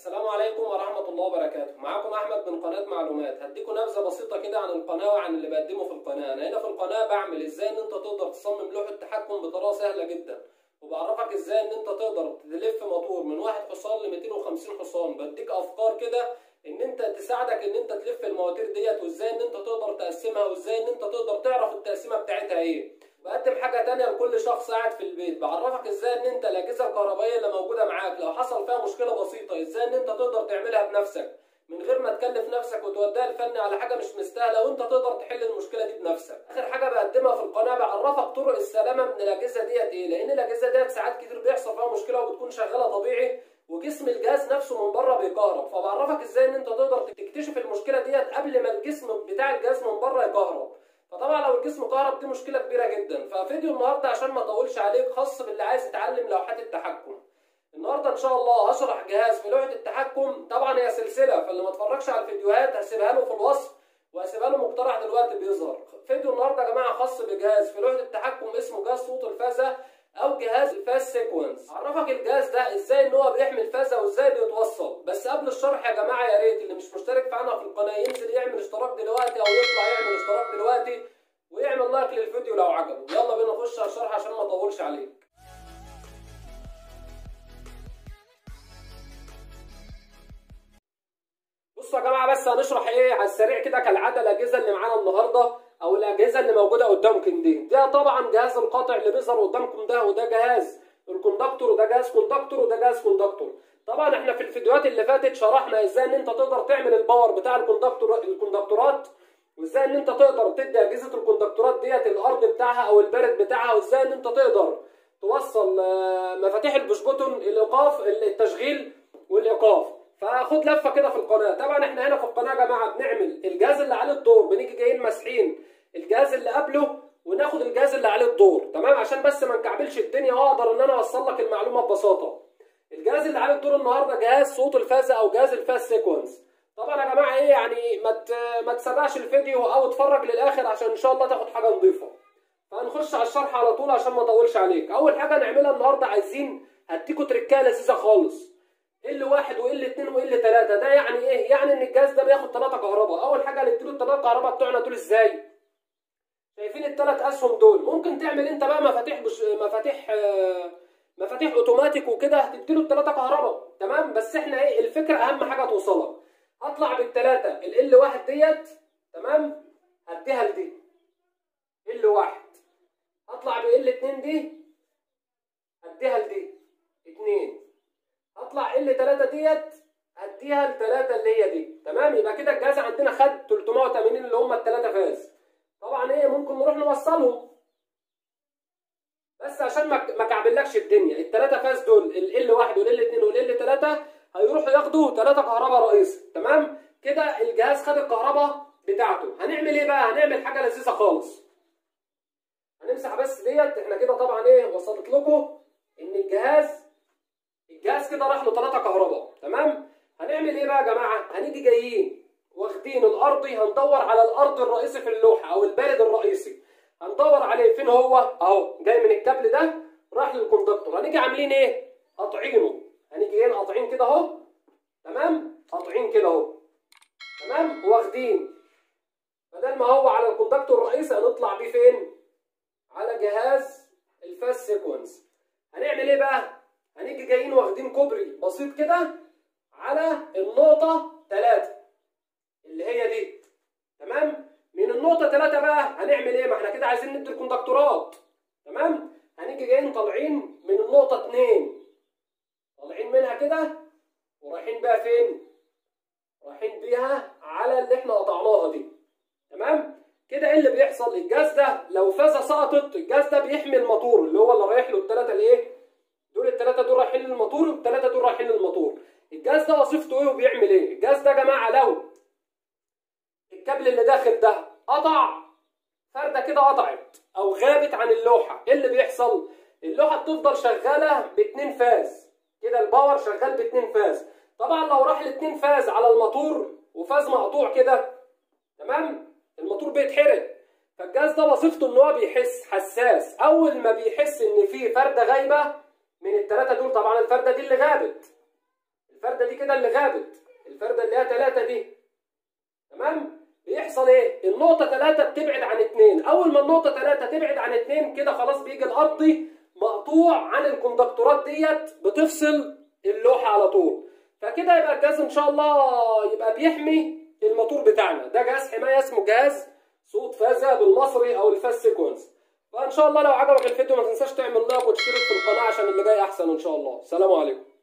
السلام عليكم ورحمة الله وبركاته معاكم أحمد من قناة معلومات هديكم نبذة بسيطة كده عن القناة وعن اللي بقدمه في القناة أنا هنا في القناة بعمل إزاي إن أنت تقدر تصمم لوحة تحكم بطريقة سهلة جدا وبعرفك إزاي إن أنت تقدر تلف موتور من واحد حصان ل 250 حصان بديك أفكار كده إن أنت تساعدك إن أنت تلف المواتير ديت وإزاي إن أنت تقدر تقسمها وإزاي إن أنت تقدر تعرف التقسيمة بتاعتها إيه بقدم حاجة تانية لكل شخص قاعد في البيت بعرفك ازاي ان انت الاجهزة الكهربائية اللي موجودة معاك لو حصل فيها مشكلة بسيطة ازاي ان انت تقدر تعملها بنفسك من غير ما تكلف نفسك وتوديها الفني على حاجة مش مستاهلة وانت تقدر تحل المشكلة دي بنفسك اخر حاجة بقدمها في القناة بعرفك طرق السلامة من الاجهزة ديت ايه لان الاجهزة ديت ساعات كتير بيحصل فيها مشكلة وبتكون شغالة طبيعي وجسم الجهاز نفسه من بره بيكهرب فبعرفك ازاي ان انت تقدر تكتشف المشكلة ديت قبل ما الجسم بتاع الجهاز من بره يكهرب فطبعا لو الجسم كهرب دي مشكله كبيره جدا ففيديو النهارده عشان ما اطولش عليك خاص باللي عايز يتعلم لوحات التحكم النهارده ان شاء الله هشرح جهاز في لوحه التحكم طبعا هي سلسله فاللي ما اتفرجش على الفيديوهات هسيبها له في الوصف وهسيبها له مقترح دلوقتي بيظهر فيديو النهارده يا جماعه خاص بجهاز في لوحه التحكم اسمه جهاز صوت الفازه او جهاز الفاز سيكونس اعرفك الجهاز ده ازاي ان هو بيحمل فازه وازاي بيتوصل بس قبل الشرح يا جماعه يا ريت اللي مش مشترك معانا في القناه ينزل يعمل اشتراك دلوقتي او يطلع يعمل اشتراك دلوقتي ويعمل لايك للفيديو لو عجبه يلا بينا نخش على الشرح عشان ما اطولش عليك بصوا يا جماعه بس هنشرح ايه على السريع كده كالعاده الاجهزه اللي معانا النهارده او الاجهزه اللي موجوده قدامكم دي ده طبعا جهاز القاطع اللي بيظهر قدامكم ده وده جهاز الكوندكتور وده جهاز كوندكتور وده جهاز كوندكتور طبعا احنا في الفيديوهات اللي فاتت شرحنا ازاي ان انت تقدر تعمل الباور بتاع الكوندكتور الكوندكتورات وازاي ان انت تقدر تدي اجهزه الكوندكتورات ديت الارض بتاعها او البارد بتاعها وازاي ان انت تقدر توصل مفاتيح البوش بوتون الايقاف التشغيل والايقاف فخد لفه كده في القناه طبعا احنا هنا في القناه يا جماعه بنعمل الجهاز اللي عليه الدور بنيجي جايين ماسحين الجهاز اللي قبله وناخد الجهاز اللي عليه الدور تمام عشان بس ما نكعبلش الدنيا واقدر ان انا اوصل لك المعلومه ببساطه الجهاز اللي عليه الدور النهارده جهاز صوت الفازه او جهاز الفاز سيكونس طبعا يا جماعه ايه يعني ما ما تسرعش الفيديو او اتفرج للاخر عشان ان شاء الله تاخد حاجه نظيفه فهنخش على الشرح على طول عشان ما اطولش عليك اول حاجه نعملها النهارده عايزين هديكوا تركايه لذيذه خالص ال واحد وال اتنين وال تلاته ده يعني ايه يعني ان الجهاز ده بياخد ثلاثه كهرباء اول حاجه هنديله الثلاثه كهرباء بتوعنا دول ازاي شايفين الثلاث اسهم دول ممكن تعمل انت بقى مفاتيح بش... مفاتيح آه... مفاتيح اوتوماتيك وكده هتديله الثلاثه كهرباء تمام بس احنا ايه الفكره اهم حاجه توصلك هطلع بالثلاثه ال واحد ديت تمام هديها لدي ال واحد هطلع بال اتنين دي هديها لدي اتنين هطلع ال تلاته ديت هديها لتلاته اللي هي دي تمام يبقى كده الجهاز عندنا خد 380 اللي هم التلاته فاز طبعا ايه ممكن نروح نوصلهم بس عشان ما كعبلكش الدنيا التلاته فاز دول ال واحد والال اتنين والال تلاته هيروحوا ياخدوا ثلاثة كهرباء رئيسي تمام كده الجهاز خد الكهرباء بتاعته هنعمل ايه بقى هنعمل حاجه لذيذه خالص هنمسح بس ديت احنا كده طبعا ايه وصلت لكم ان الجهاز الجهاز كده راح له ثلاثة كهرباء تمام هنعمل ايه بقى يا جماعه هنيجي جايين واخدين الارضي هندور على الارض الرئيسي في اللوحه او البارد الرئيسي هندور عليه فين هو اهو جاي من الكابل ده راح للكوندكتور هنيجي عاملين ايه قاطعينه هنيجي هنا قاطعين كده اهو تمام قاطعين كده اهو تمام واخدين بدل ما هو على الكوندكتور الرئيسي هنطلع بيه فين على جهاز الفاز سيكونس هنعمل ايه بقى هنيجي جايين واخدين كوبري بسيط كده على النقطة 3 اللي هي دي تمام من النقطة 3 بقى هنعمل ايه ما احنا كده عايزين ندي الكوندكتورات تمام هنيجي جايين طالعين من النقطة 2 طالعين منها كده ورايحين بقى فين رايحين بيها على اللي احنا قطعناها دي تمام كده ايه اللي بيحصل الجاز ده لو فازه سقطت الجاز ده بيحمي الموتور اللي هو اللي رايح له الثلاثه الايه دول الثلاثه دول رايحين للموتور والثلاثه دول رايحين للموتور الجاز ده وظيفته ايه وبيعمل ايه الجاز ده يا جماعه لو الكابل اللي داخل ده قطع فرده كده قطعت او غابت عن اللوحه ايه اللي بيحصل اللوحه بتفضل شغاله باتنين فاز كده الباور شغال باتنين فاز طبعا لو راح الاتنين فاز على الموتور وفاز مقطوع كده تمام الموتور بيتحرق فالجهاز ده وظيفته ان هو بيحس حساس اول ما بيحس ان في فرده غايبه من الثلاثه دول طبعا الفرده دي اللي غابت الفرده دي كده اللي غابت الفرده اللي هي 3 دي تمام بيحصل ايه النقطه 3 بتبعد عن 2 اول ما النقطه 3 تبعد عن 2 كده خلاص بيجي الارضي مقطوع عن الكوندكتورات ديت بتفصل اللوحه على طول فكده يبقى الجهاز ان شاء الله يبقى بيحمي الموتور بتاعنا ده جهاز حمايه اسمه جهاز صوت فازة بالمصري او الفاز سيكونس فان شاء الله لو عجبك الفيديو ما تنساش تعمل لايك وتشترك في القناه عشان اللي جاي احسن ان شاء الله سلام عليكم